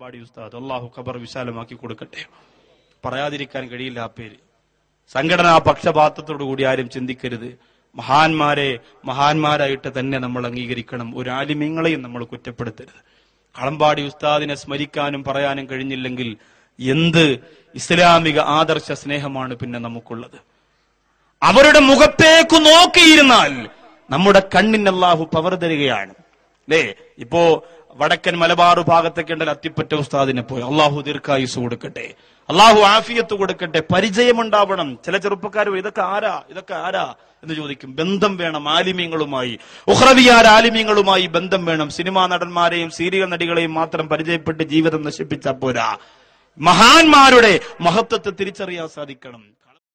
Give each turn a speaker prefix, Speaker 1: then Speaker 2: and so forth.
Speaker 1: കടമ്പാടി ഉസ്താദ് അള്ളാഹു ഖബർ വിശാലമാക്കി കൊടുക്കട്ടെ പറയാതിരിക്കാൻ കഴിയില്ല ആ പേര് സംഘടനാ പക്ഷപാതത്തോടു കൂടി ആരും ചിന്തിക്കരുത് മഹാന്മാരെ മഹാന്മാരായിട്ട് തന്നെ നമ്മൾ അംഗീകരിക്കണം ഒരു ആലിമ്യങ്ങളെയും നമ്മൾ കുറ്റപ്പെടുത്തരുത് കളമ്പാടി ഉസ്താദിനെ സ്മരിക്കാനും പറയാനും കഴിഞ്ഞില്ലെങ്കിൽ എന്ത് ഇസ്ലാമിക ആദർശ സ്നേഹമാണ് പിന്നെ നമുക്കുള്ളത് അവരുടെ മുഖത്തേക്ക് നോക്കിയിരുന്നാൽ നമ്മുടെ കണ്ണിന് അല്ലാഹു പവർ തരികയാണ് അല്ലേ ഇപ്പോ വടക്കൻ മലബാർ ഭാഗത്തൊക്കെ ഉണ്ടല്ലോ അത്തിപ്പറ്റ ഉസ്താദിനെ പോയി അള്ളാഹു ദീർഘായുസ് കൊടുക്കട്ടെ അള്ളാഹു ആഫിയത്ത് കൊടുക്കട്ടെ പരിചയമുണ്ടാവണം ചില ചെറുപ്പക്കാർ ഇതൊക്കെ ആരാ ഇതൊക്കെ ആരാ എന്ന് ചോദിക്കും ബന്ധം വേണം ആലിമ്യങ്ങളുമായി ഉഹ്രവിയാർ ആലിമ്യങ്ങളുമായി ബന്ധം വേണം സിനിമാ നടന്മാരെയും സീരിയൽ നടികളെയും മാത്രം പരിചയപ്പെട്ട് ജീവിതം നശിപ്പിച്ചാൽ പോരാ മഹാന്മാരുടെ മഹത്വത്തെ തിരിച്ചറിയാൻ സാധിക്കണം